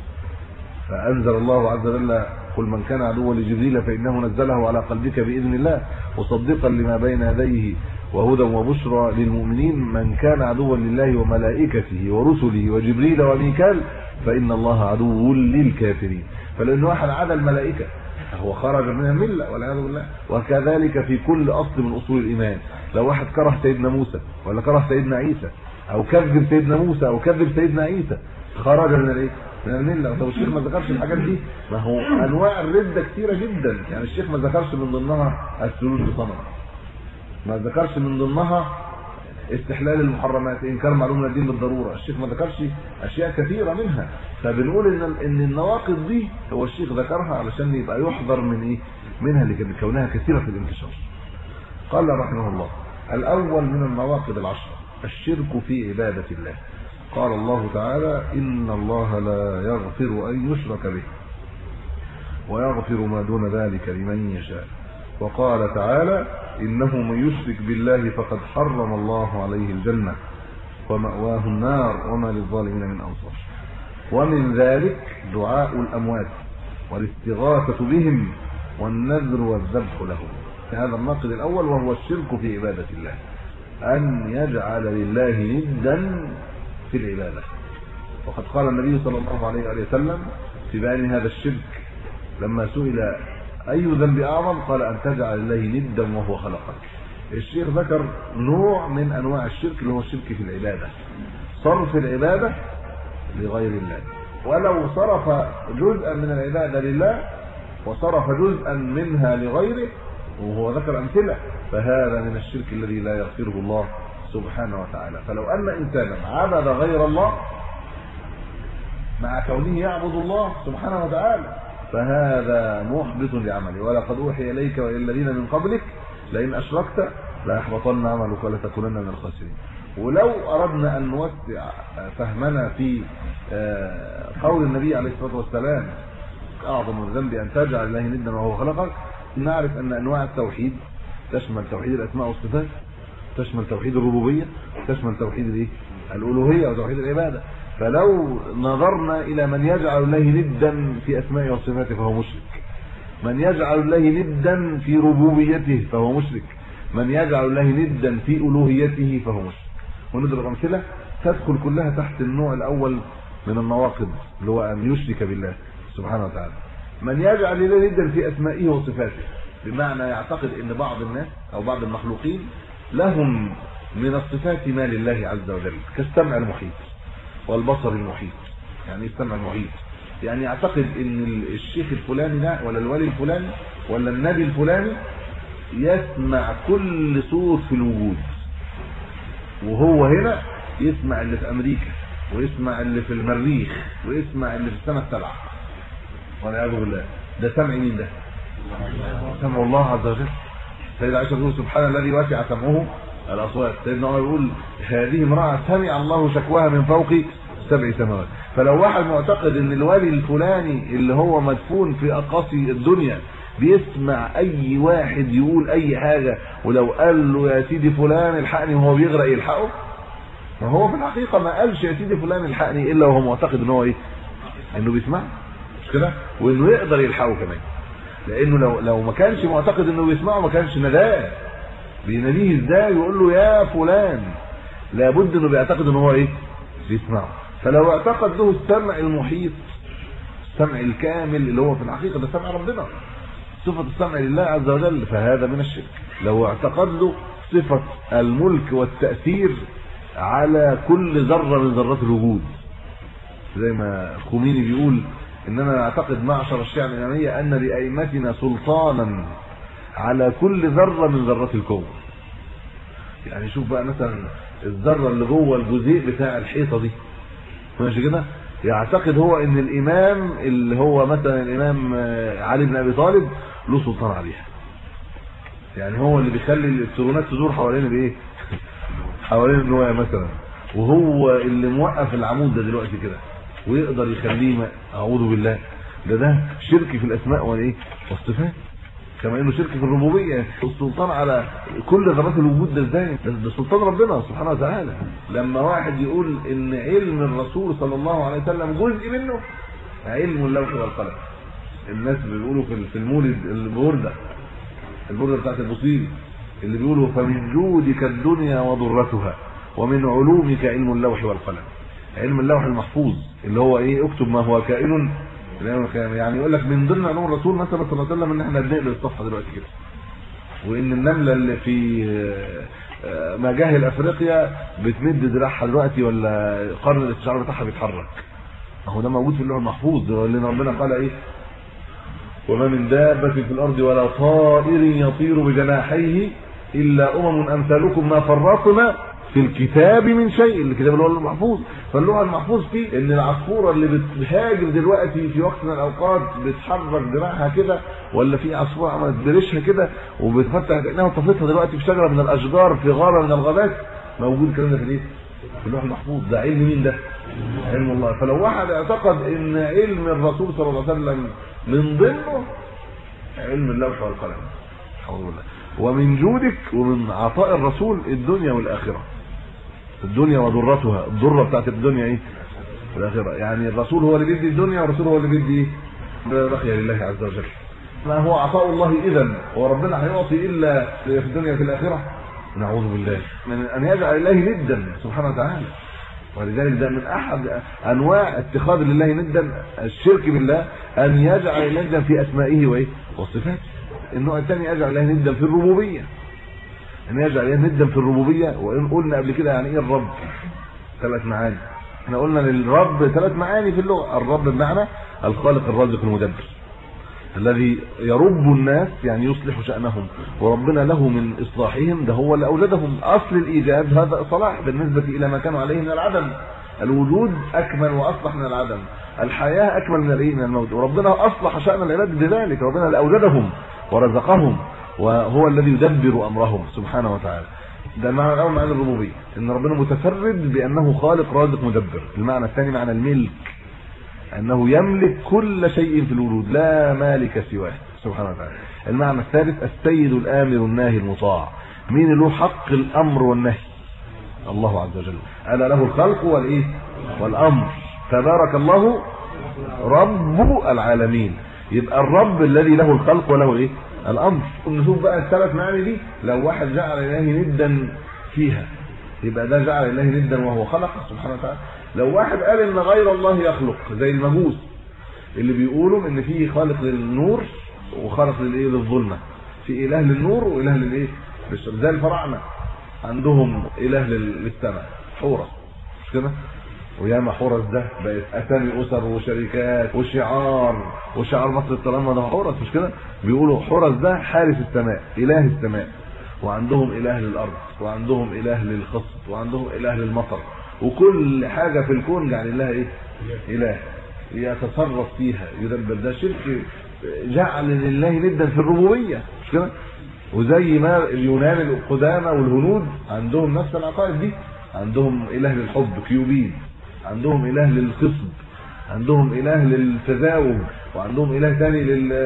Speaker 3: فانزل الله عز وجل قل من كان عدوا لجبريل فانه نزله على قلبك باذن الله مصدقا لما بين يديه وهدى وبشرى للمؤمنين من كان عدوا لله وملائكته ورسله وجبريل وميكال فان الله عدو للكافرين فلان واحد عدا الملائكه هو خرج من المله والعياذ بالله وكذلك في كل اصل من اصول الايمان لو واحد كره سيدنا موسى ولا كره سيدنا عيسى او كذب سيدنا موسى او كذب سيدنا عيسى خرج من الايه من المله طب الشيخ ما ذكرش الحاجات دي ما هو انواع الرده كثيره جدا يعني الشيخ ما ذكرش من ضمنها السجود لصنم ما ذكرش من ضمنها استحلال المحرمات انكار معلوم الدين بالضروره الشيخ ما ذكرش اشياء كثيره منها فبنقول ان ان النواقض دي هو الشيخ ذكرها علشان يبقى يحذر من ايه منها لكونها كثيره في الانتشار قال رحمه الله الاول من النواقض العشر الشرك في عباده الله قال الله تعالى ان الله لا يغفر ان يشرك به ويغفر ما دون ذلك لمن يشاء وقال تعالى إنه من يشرك بالله فقد حرم الله عليه الجنة ومأواه النار وما للظالمين من أنصار ومن ذلك دعاء الأموات والاستغاثة بهم والنذر والذبح لهم هذا الناقض الأول وهو الشرك في عبادة الله أن يجعل لله ندا في العبادة وقد قال النبي صلى الله عليه وسلم في بيان هذا الشرك لما سئل أي ذنب أعظم قال أن تجعل الله ندا وهو خلقك الشيخ ذكر نوع من أنواع الشرك اللي هو الشرك في العبادة صرف العبادة لغير الله ولو صرف جزءا من العبادة لله وصرف جزءا منها لغيره وهو ذكر أمثلة فهذا من الشرك الذي لا يغفره الله سبحانه وتعالى فلو أن إنسانا عبد غير الله مع كونه يعبد الله سبحانه وتعالى فهذا محبط لعمله ولقد اوحي اليك والى الذين من قبلك لئن اشركت ليحبطن عملك ولتكونن من الخاسرين ولو اردنا ان نوسع فهمنا في قول النبي عليه الصلاه والسلام اعظم الذنب ان تجعل الله ندا وهو خلقك نعرف ان انواع التوحيد تشمل توحيد الاسماء والصفات تشمل توحيد الربوبيه تشمل توحيد الايه الالوهيه وتوحيد العباده فلو نظرنا الى من يجعل الله ندا في اسمائه وصفاته فهو مشرك من يجعل الله ندا في ربوبيته فهو مشرك من يجعل الله ندا في الوهيته فهو مشرك ونضرب امثله تدخل كلها تحت النوع الاول من النواقض اللي هو ان يشرك بالله سبحانه وتعالى من يجعل الله ندا في اسمائه وصفاته بمعنى يعتقد ان بعض الناس او بعض المخلوقين لهم من الصفات ما لله عز وجل كالسمع المحيط والبصر المحيط يعني السمع المحيط يعني يعتقد ان الشيخ الفلاني ده ولا الولي الفلاني ولا النبي الفلاني يسمع كل صوت في الوجود وهو هنا يسمع اللي في امريكا ويسمع اللي في المريخ ويسمع اللي في السماء السبعه والعياذ بالله ده سمع مين ده سمع الله عز وجل سيدنا عائشه تقول سبحان الذي وسع سمعه الاصوات سيدنا عمر يقول هذه امراه سمع الله شكواها من فوق سبع سماوات فلو واحد معتقد ان الولي الفلاني اللي هو مدفون في اقاصي الدنيا بيسمع اي واحد يقول اي حاجه ولو قال له يا سيدي فلان الحقني وهو بيغرق يلحقه ما هو في الحقيقه ما قالش يا سيدي فلان الحقني الا وهو معتقد ان هو ايه انه بيسمع مش كده وانه يقدر يلحقه كمان لانه لو لو ما كانش معتقد انه بيسمعه ما كانش نداه بيناديه ازاي ويقول له يا فلان لابد انه بيعتقد ان هو ايه بيسمعه فلو اعتقد له السمع المحيط السمع الكامل اللي هو في الحقيقه ده سمع ربنا صفه السمع لله عز وجل فهذا من الشرك لو اعتقد له صفه الملك والتاثير على كل ذره من ذرات الوجود زي ما خميني بيقول اننا نعتقد معشر الشيعة الاماميه ان لائمتنا سلطانا على كل ذره من ذرات الكون يعني شوف بقى مثلا الذره اللي جوه الجزيء بتاع الحيطه دي ماشي كده يعتقد هو ان الامام اللي هو مثلا الامام علي بن ابي طالب له سلطان عليها يعني هو اللي بيخلي الالكترونات تدور حوالين الايه حوالين النواة مثلا وهو اللي موقف العمود ده دلوقتي كده ويقدر يخليه اعوذ بالله ده ده شرك في الاسماء والايه والصفات كما انه شرك في الربوبيه السلطان على كل ذرات الوجود ده ازاي ده سلطان ربنا سبحانه وتعالى لما واحد يقول ان علم الرسول صلى الله عليه وسلم جزء منه علم اللوح والقلم الناس بيقولوا في المولد البورده البورده بتاعت البوصيري اللي بيقولوا فمن جودك الدنيا وضرتها ومن علومك علم اللوح والقلم علم اللوح المحفوظ اللي هو ايه اكتب ما هو كائن يوم القيامه يعني يقول لك من ضمن علوم الرسول مثلا صلى الله عليه وسلم ان احنا بنقلب الصفحه دلوقتي كده وان النمله اللي في آه، مجاهل افريقيا بتمد دراعها دلوقتي ولا قرن الاستشعار بتاعها بيتحرك اهو ده موجود في اللوح المحفوظ لان ربنا قال ايه وما من دابة في الأرض ولا طائر يطير بجناحيه إلا أمم أمثالكم ما فرطنا في الكتاب من شيء الكتاب اللي هو المحفوظ فاللغة المحفوظ فيه ان العصفورة اللي بتهاجر دلوقتي في وقت من الاوقات بتحرك دراعها كده ولا في عصفورة عملت بريشها كده وبتفتح عينها وطفتها دلوقتي في شجرة من الاشجار في غارة من الغابات موجود الكلام ده في الايه؟ في اللوح المحفوظ ده علم مين ده؟ علم الله فلو واحد اعتقد ان علم الرسول صلى الله عليه وسلم من ضمنه علم اللوح والقلم حول الله ومن جودك ومن عطاء الرسول الدنيا والاخره الدنيا وضرتها الضره بتاعت الدنيا ايه الاخره يعني الرسول هو اللي بيدي الدنيا والرسول هو اللي بيدي بقي لله عز وجل ما هو عطاء الله اذا هو ربنا هيعطي الا في الدنيا وفي الاخره نعوذ بالله من ان يجعل الله ندا سبحانه وتعالى ولذلك ده من احد انواع اتخاذ الله ندا الشرك بالله ان يجعل ندا في اسمائه وايه وصفاته النوع الثاني يجعل الله ندا في الربوبيه ان يجعل الله ندا في الربوبيه وان قلنا قبل كده يعني ايه الرب ثلاث معاني احنا قلنا للرب ثلاث معاني في اللغه الرب بمعنى الخالق الرازق المدبر الذي يرب الناس يعني يصلح شأنهم وربنا له من إصلاحهم ده هو اللي أوجدهم أصل الإيجاد هذا صلاح بالنسبة إلى ما كانوا عليه من العدم الوجود أكمل وأصلح من العدم الحياة أكمل من الإيه من الموت وربنا أصلح شأن العباد بذلك ربنا اللي أوجدهم ورزقهم وهو الذي يدبر أمرهم سبحانه وتعالى ده المعنى الأول معنى الربوبية إن ربنا متفرد بأنه خالق رازق مدبر المعنى الثاني معنى الملك انه يملك كل شيء في الوجود لا مالك سواه سبحانه وتعالى المعنى الثالث السيد الامر الناهي المطاع مين له حق الامر والنهي الله عز وجل الا له الخلق والايه والامر تبارك الله رب العالمين يبقى الرب الذي له الخلق وله ايه الامر نشوف بقى الثلاث معاني دي لو واحد جعل الله ندا فيها يبقى ده جعل الله ندا وهو خلق سبحانه وتعالى لو واحد قال ان غير الله يخلق زي المجوس اللي بيقولوا ان في خالق للنور وخالق للايه للظلمه في اله للنور واله للايه للشر زي الفراعنه عندهم اله للسماء حورس مش كده وياما حورس ده بقت اسامي اسر وشركات وشعار وشعار مصر السلامه ده حورس مش كده بيقولوا حورس ده حارس السماء اله السماء وعندهم اله للارض وعندهم اله للخصب وعندهم اله للمطر وكل حاجة في الكون جعل لها ايه اله يتصرف فيها يدبر ده شرك جعل لله ندا في الربوبية مش كده وزي ما اليونان القدامى والهنود عندهم نفس العقائد دي عندهم اله للحب كيوبيد عندهم اله للخصب عندهم اله للتزاوج وعندهم اله ثاني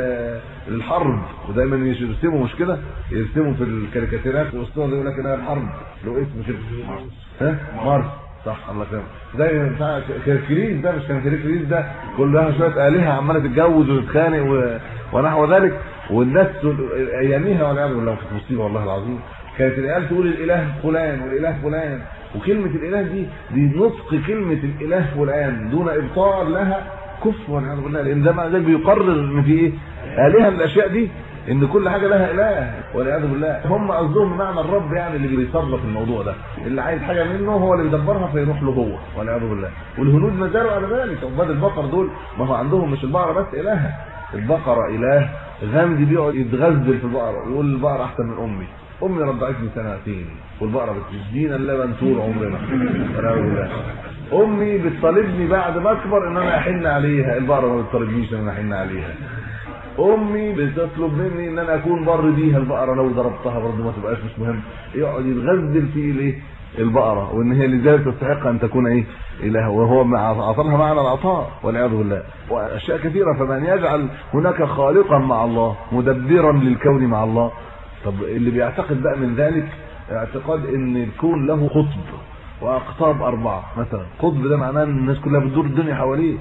Speaker 3: للحرب ودايما يرسموا مش كده يرسموا في الكاريكاتيرات وسطهم يقول لك اله الحرب له اسم كده ها مارس صح الله يكرمك زي بتاع كريس ده مش كان كريس ده كلها شويه الهه عماله تتجوز وتتخانق و... ونحو ذلك والناس اياميها والعياذ بالله كانت مصيبه والله العظيم كانت العيال تقول الاله فلان والاله فلان وكلمه الاله دي دي نطق كلمه الاله فلان دون ابطال لها كفر والعياذ بالله لان ده معنى ذلك بيقرر ان في ايه الهه من الاشياء دي ان كل حاجه لها اله والعياذ بالله هم قصدهم معنى الرب يعني اللي بيصرف الموضوع ده اللي عايز حاجه منه هو اللي بيدبرها فيروح له هو والعياذ بالله والهنود ما زالوا على ذلك عباد البقر دول ما هو عندهم مش البقره بس اله البقره اله غامدي بيقعد يتغزل في البقره يقول البقره احسن من امي امي رضعتني سنتين والبقره بتدينا اللبن طول عمرنا والعياذ بالله امي بتطالبني بعد ما اكبر ان انا احن عليها البقره ما بتطالبنيش ان انا احن عليها امي بتطلب مني ان انا اكون بر بيها البقره لو ضربتها برضه ما تبقاش مش مهم يقعد يتغزل في الايه البقره وان هي لذلك تستحق ان تكون ايه اله وهو عطلها معنى العطاء والعياذ بالله واشياء كثيره فمن يجعل هناك خالقا مع الله مدبرا للكون مع الله طب اللي بيعتقد بقى من ذلك اعتقاد ان الكون له قطب واقطاب اربعه مثلا قطب ده معناه ان الناس كلها بتدور الدنيا حواليه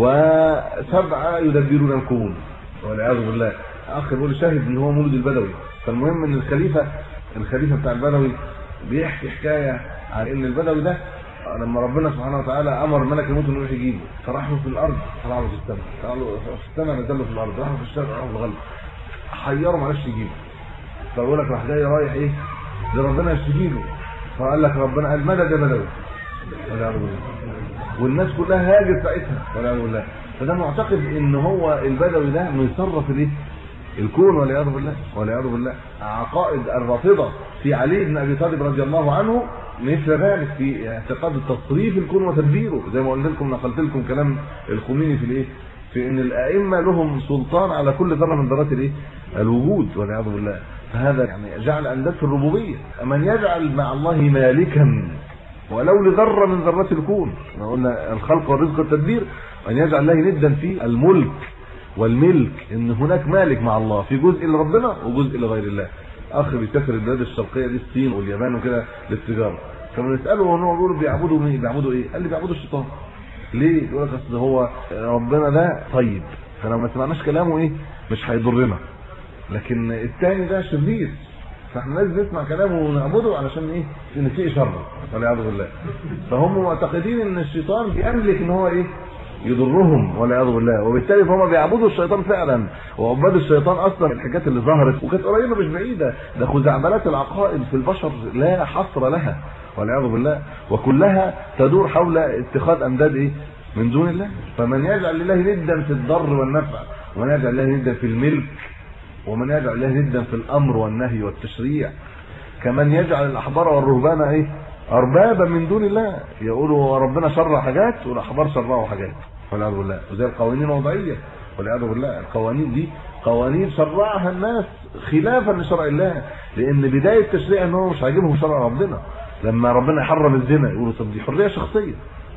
Speaker 3: وسبعه يدبرون الكون والعياذ بالله اخ بيقول شاهد ان هو مولد البدوي فالمهم ان الخليفه الخليفه بتاع البدوي بيحكي حكايه عن ان البدوي ده لما ربنا سبحانه وتعالى امر ملك الموت انه يروح يجيبه فراح له في الارض طلع له في السماء طلع له في السماء نزل له في الارض راح له في الشرق راح له في الغرب حيره ما عرفش يجيبه فبقول لك راح جاي رايح ايه لربنا يستجيبه فقال لك ربنا قال مدد يا بدوي والعياذ بالله والناس كلها هاجت ساعتها والعياذ بالله فده معتقد ان هو البدوي ده مصرف الايه الكون والعياذ بالله والعياذ بالله عقائد الرافضه في علي بن ابي طالب رضي الله عنه مثل ذلك في اعتقاد تصريف الكون وتدبيره زي ما قلت لكم نقلت لكم كلام الخميني في الايه في ان الائمه لهم سلطان على كل ذره من ذرات الايه الوجود والعياذ بالله فهذا يعني جعل انداد في الربوبيه من يجعل مع الله مالكا ولو لذره من ذرات الكون احنا قلنا الخلق والرزق والتدبير ان يجعل الله ندا في الملك والملك ان هناك مالك مع الله في جزء لربنا وجزء لغير الله اخ بيسافر البلاد الشرقيه دي الصين واليابان وكده للتجاره كانوا يسالوا هو بيقولوا بيعبدوا مين بيعبدوا ايه قال لي بيعبدوا الشيطان ليه يقول لك اصل هو ربنا ده طيب فلو ما سمعناش كلامه ايه مش هيضرنا لكن الثاني ده شرير فاحنا لازم نسمع كلامه ونعبده علشان ايه نسيء شره والعياذ بالله فهم معتقدين ان الشيطان بيملك ان هو ايه يضرهم والعياذ بالله وبالتالي فهم بيعبدوا الشيطان فعلا وعباد الشيطان اصلا الحاجات اللي ظهرت وكانت قريبه مش بعيده ده خزعبلات العقائد في البشر لا حصر لها والعياذ بالله وكلها تدور حول اتخاذ انداد ايه من دون الله فمن يجعل لله ندا في الضر والنفع ومن يجعل لله ندا في الملك ومن يجعل الله ندا في الامر والنهي والتشريع كمن يجعل الاحبار والرهبان ايه اربابا من دون الله يقولوا ربنا شرع حاجات والاحبار شرعوا حاجات والعياذ بالله وزي القوانين الوضعيه والعياذ بالله القوانين دي قوانين شرعها الناس خلافا لشرع الله لان بدايه التشريع ان هو مش عاجبهم شرع ربنا لما ربنا حرم الزنا يقولوا طب دي حريه شخصيه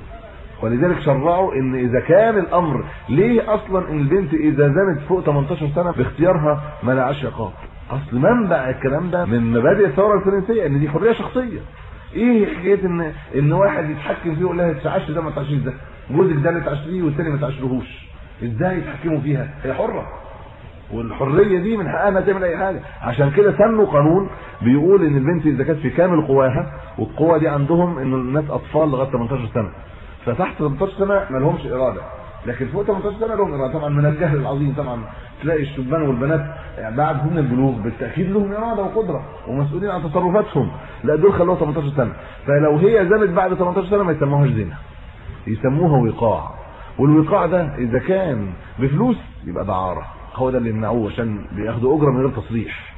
Speaker 3: ولذلك شرعوا ان اذا كان الامر ليه اصلا ان البنت اذا زنت فوق 18 سنه باختيارها ما لهاش عقاب اصل منبع الكلام ده من مبادئ الثوره الفرنسيه ان دي حريه شخصيه ايه حكايه ان ان واحد يتحكم فيه ويقول لها تعاش ده ما تعاشيش ده جوزك ده اللي تعاشريه والتاني ما تعاشرهوش ازاي يتحكموا فيها هي حره والحريه دي من حقها انها تعمل اي حاجه عشان كده سنوا قانون بيقول ان البنت اذا كانت في كامل قواها والقوه دي عندهم ان الناس اطفال لغايه 18 سنه فتحت 18 سنه ما لهمش اراده لكن فوق 18 سنه لهم اراده طبعا من الجهل العظيم طبعا تلاقي الشبان والبنات يعني بعد سن البلوغ بالتاكيد لهم اراده وقدره ومسؤولين عن تصرفاتهم لا دول خلوها 18 سنه فلو هي زنت بعد 18 سنه ما يسموهاش زنا يسموها وقاع والوقاع ده اذا كان بفلوس يبقى دعاره هو ده اللي يمنعوه عشان بياخدوا اجره من غير تصريح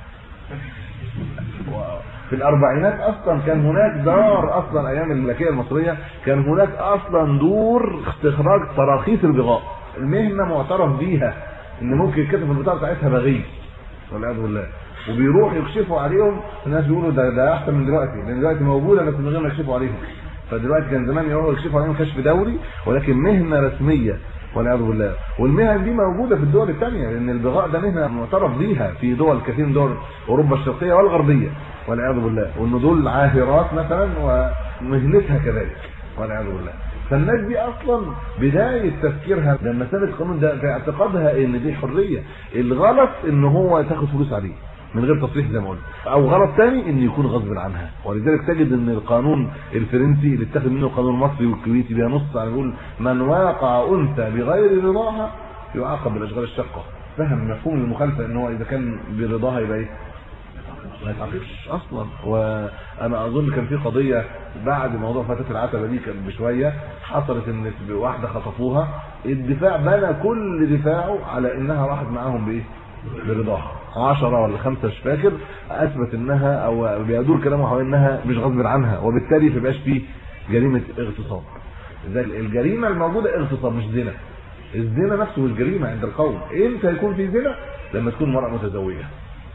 Speaker 3: في الاربعينات اصلا كان هناك دار اصلا ايام الملكيه المصريه كان هناك اصلا دور استخراج تراخيص البغاء المهنه معترف بيها ان ممكن يتكتب في البطاقه بتاعتها بغي والعياذ بالله وبيروح يكشفوا عليهم الناس بيقولوا ده ده احسن من دلوقتي لان دلوقتي موجوده بس من غير ما يكشفوا عليهم فدلوقتي كان زمان يروحوا يكشفوا عليهم كشف دوري ولكن مهنه رسميه والعياذ بالله والمهن دي موجوده في الدول الثانيه لان البغاء ده مهنه معترف بيها في دول كثير من دول اوروبا الشرقيه والغربيه والعياذ بالله وان دول عاهرات مثلا ومهنتها كذلك والعياذ بالله فالناس دي اصلا بدايه تفكيرها لما سابت القانون ده في اعتقادها ان دي حريه الغلط ان هو تاخد فلوس عليه من غير تصريح زي ما قلت او غلط ثاني ان يكون غصب عنها ولذلك تجد ان القانون الفرنسي اللي اتخذ منه القانون المصري والكويتي بينص على يقول من واقع انثى بغير رضاها يعاقب بالاشغال الشقه فهم مفهوم المخالفه ان هو اذا كان برضاها يبقى ايه ما يتعاقبش اصلا وانا اظن كان في قضيه بعد موضوع فتاه العتبه دي كان بشويه حصلت ان واحده خطفوها الدفاع بنى كل دفاعه على انها راحت معاهم بايه برضاها عشرة ولا خمسة مش فاكر اثبت انها او بيدور كلامه حوالين انها مش غصب عنها وبالتالي ما يبقاش فيه جريمه اغتصاب زي الجريمه الموجوده اغتصاب مش زنا الزنا نفسه مش جريمه عند القوم امتى يكون في زنا لما تكون مرأة متزوجة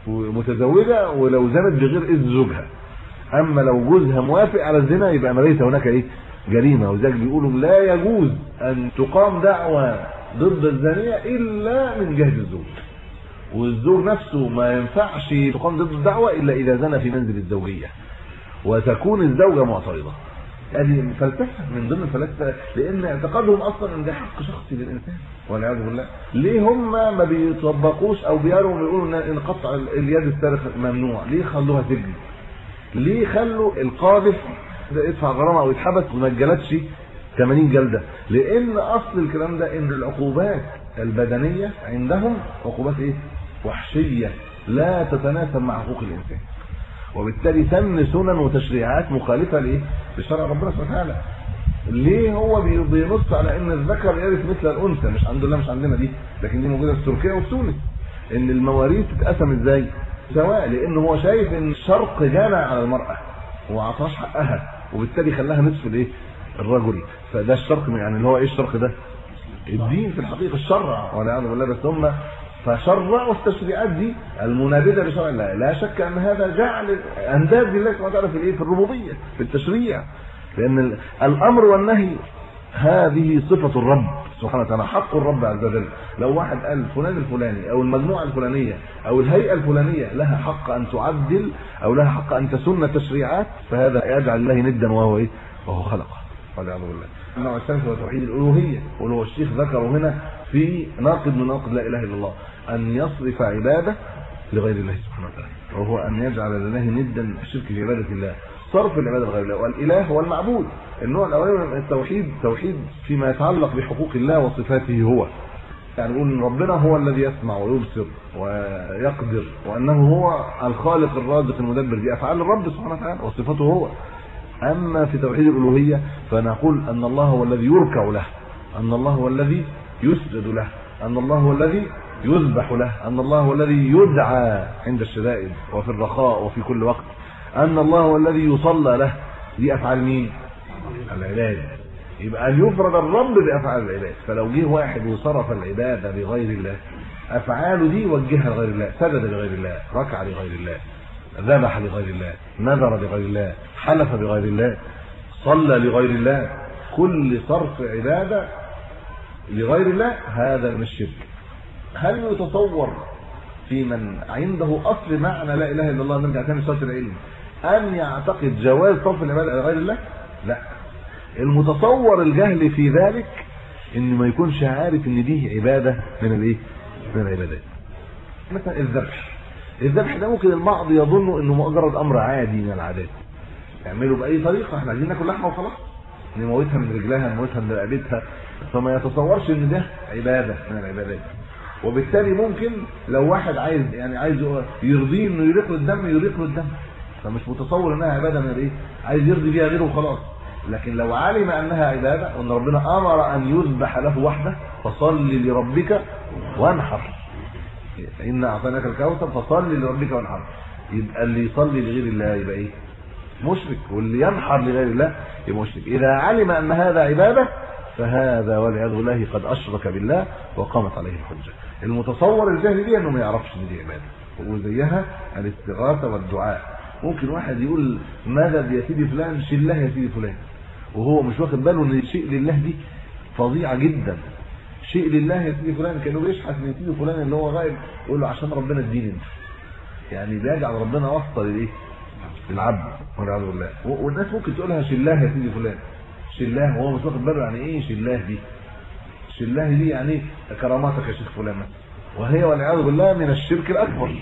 Speaker 3: ومتزوجة ولو زنت بغير اذن زوجها اما لو جوزها موافق على الزنا يبقى ما ليس هناك ايه جريمه وذلك بيقولوا لا يجوز ان تقام دعوه ضد الزانيه الا من جهه الزوج والزوج نفسه ما ينفعش تقام ضد الدعوه الا اذا زنى في منزل الزوجيه وتكون الزوجه معترضه هذه فلسفه من ضمن الفلاسفه لان اعتقادهم اصلا ان ده حق شخصي للانسان والعياذ بالله ليه هم ما بيطبقوش او بيقولوا بيقولوا ان قطع اليد السارق ممنوع ليه خلوها سجن ليه خلوا القاذف يدفع غرامه او يتحبس وما اتجلدش 80 جلده لان اصل الكلام ده ان العقوبات البدنيه عندهم عقوبات ايه وحشيه لا تتناسب مع حقوق الانسان وبالتالي تم سنن وتشريعات مخالفه لايه لشرع ربنا سبحانه وتعالى ليه هو بي- بينص على ان الذكر يرث مثل الانثى مش الحمد لله مش عندنا دي لكن دي موجوده في تركيا وفي تونس ان المواريث تتقسم ازاي سواء لان هو شايف ان الشرق جنى على المراه وما عطاش حقها وبالتالي خلاها نصف الايه الرجل فده الشرق يعني اللي هو ايه الشرق ده الدين في الحقيقه الشرع والعياذ بالله بس هم فشرعوا التشريعات دي المنابذه لشرع الله لا شك ان هذا جعل انداد لله سبحانه وتعالى في الايه في الربوبيه في التشريع لان ال- الامر والنهي هذه صفه الرب سبحانه وتعالى حق الرب عز وجل لو واحد قال فلان الفلاني او المجموعه الفلانيه او الهيئه الفلانيه لها حق ان تعدل او لها حق ان تسن تشريعات فهذا يجعل الله ندا وهو ايه وهو خلقه والعياذ بالله النوع الثالث هو توحيد الالوهيه واللي هو الشيخ ذكره هنا في ناقض من نواقض لا اله الا الله ان يصرف عباده لغير الله سبحانه وتعالى وهو ان يجعل لله ندا الشرك في عباده الله صرف العباده لغير الله والاله هو المعبود النوع الاولاني من التوحيد توحيد فيما يتعلق بحقوق الله وصفاته هو يعني نقول ان ربنا هو الذي يسمع ويبصر ويقدر وانه هو الخالق الرازق المدبر دي افعال الرب سبحانه وتعالى وصفاته هو اما في توحيد الالوهيه فنقول ان الله هو الذي يركع له ان الله هو الذي يسجد له ان الله هو الذي يذبح له ان الله هو الذي يدعى عند الشدائد وفي الرخاء وفي كل وقت ان الله هو الذي يصلى له دي افعال مين العباد يبقى ان يفرد الرب بافعال العباد فلو جه واحد وصرف العباده لغير الله افعاله دي وجهها لغير الله سجد لغير الله ركع لغير الله ذبح لغير الله نذر لغير الله حلف بغير الله صلى لغير الله كل صرف عباده لغير الله هذا من الشرك هل يتصور في من عنده اصل معنى لا اله الا الله نرجع تاني لصلاه العلم ان يعتقد جواز صرف العباده لغير الله لا المتصور الجهل في ذلك ان ما يكونش عارف ان دي عباده من الايه من العبادات مثلا الذبح الذبح ده ممكن البعض يظن انه مجرد امر عادي من العادات يعملوا باي طريقه احنا عايزين ناكل لحمه وخلاص نموتها من رجلها نموتها من رقبتها فما يتصورش ان ده عباده من العبادات وبالتالي ممكن لو واحد عايز يعني عايز يرضيه انه يريق له الدم يريق له الدم فمش متصور انها عباده من الايه عايز يرضي بيها غيره وخلاص لكن لو علم انها عباده وان ربنا امر ان يذبح له وحده فصل لربك وانحر فإن أعطيناك الكوثر فصل لربك وانحر يبقى اللي يصلي لغير الله يبقى إيه؟ مشرك واللي ينحر لغير الله يبقى مشرك إذا علم أن هذا عبادة فهذا والعياذ بالله قد أشرك بالله وقامت عليه الحجة المتصور الجاهل دي أنه ما يعرفش إن دي عبادة وزيها الاستغاثة والدعاء ممكن واحد يقول مدد يا سيدي فلان شله يا سيدي فلان وهو مش واخد باله ان شيء لله دي فظيعه جدا شيء لله يا سيدي فلان كانوا بيشحت من سيدي فلان اللي هو غايب يقول له عشان ربنا اديني انت يعني بيجعل ربنا واسطه للايه للعبد والعياذ بالله و- والناس ممكن تقولها شلاه يا سيدي فلان شلاه وهو مش واخد باله يعني ايه شلاه دي شلاه دي يعني إيه؟ كراماتك يا شيخ فلان مثلا. وهي والعياذ بالله من الشرك الاكبر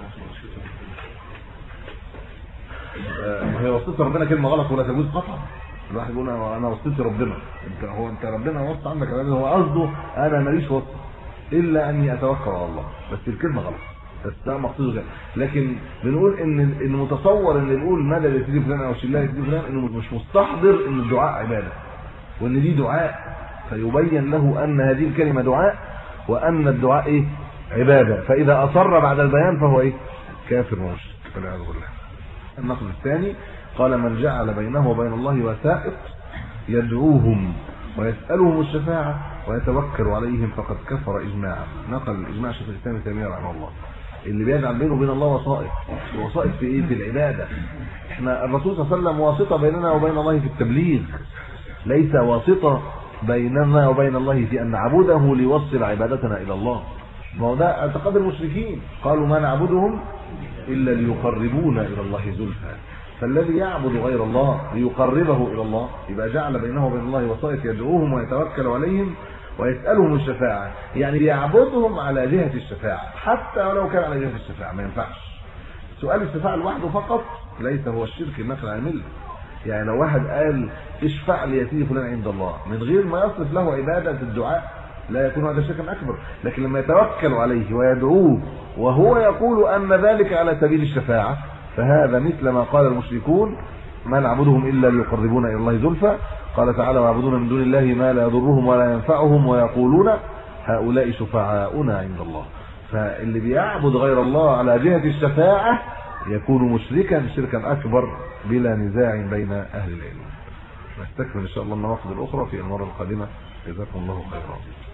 Speaker 3: آه، هي وصيت ربنا كلمه غلط ولا تجوز قطعا الواحد يقول انا أنا وصيت ربنا انت هو انت ربنا وصى عندك على هو قصده انا ماليش وصي الا اني اتوكل على الله بس الكلمه غلط بس ده مقصوده كده لكن بنقول ان ان متصور ان نقول مدى لسيدي فلان او شلاه لسيدي فلان انه مش مستحضر ان الدعاء عباده وان دي دعاء فيبين له ان هذه الكلمه دعاء وان الدعاء ايه عباده فاذا اصر بعد البيان فهو ايه كافر ومشرك والعياذ بالله النقد الثاني قال من جعل بينه وبين الله وسائط يدعوهم ويسألهم الشفاعة ويتوكل عليهم فقد كفر إجماعا نقل الإجماع شيخ الإسلام ابن تيمية رحمه الله اللي بيجعل بينه وبين الله وسائط وسائط في إيه في العبادة احنا الرسول صلى الله عليه وسلم واسطة بيننا وبين الله في التبليغ ليس واسطة بيننا وبين الله في أن نعبده ليوصل عبادتنا إلى الله ما هو ده اعتقاد المشركين قالوا ما نعبدهم إلا ليقربونا إلى الله زلفى فالذي يعبد غير الله ليقربه إلى الله يبقى جعل بينه وبين الله وسائط يدعوهم ويتوكل عليهم ويسألهم الشفاعة يعني يعبدهم على جهة الشفاعة حتى ولو كان على جهة الشفاعة ما ينفعش سؤال الشفاعة لوحده فقط ليس هو الشرك النقل عن المله يعني لو واحد قال اشفع لي يا سيدي فلان عند الله من غير ما يصرف له عباده الدعاء لا يكون هذا شركا اكبر لكن لما يتوكل عليه ويدعوه وهو يقول ان ذلك على سبيل الشفاعه فهذا مثل ما قال المشركون ما نعبدهم الا ليقربونا الى الله زلفى قال تعالى ويعبدون من دون الله ما لا يضرهم ولا ينفعهم ويقولون هؤلاء شفعاؤنا عند الله فاللي بيعبد غير الله على جهه الشفاعه يكون مشركا شركا اكبر بلا نزاع بين اهل العلم نستكمل ان شاء الله النواقض الاخرى في المره القادمه جزاكم الله خيرا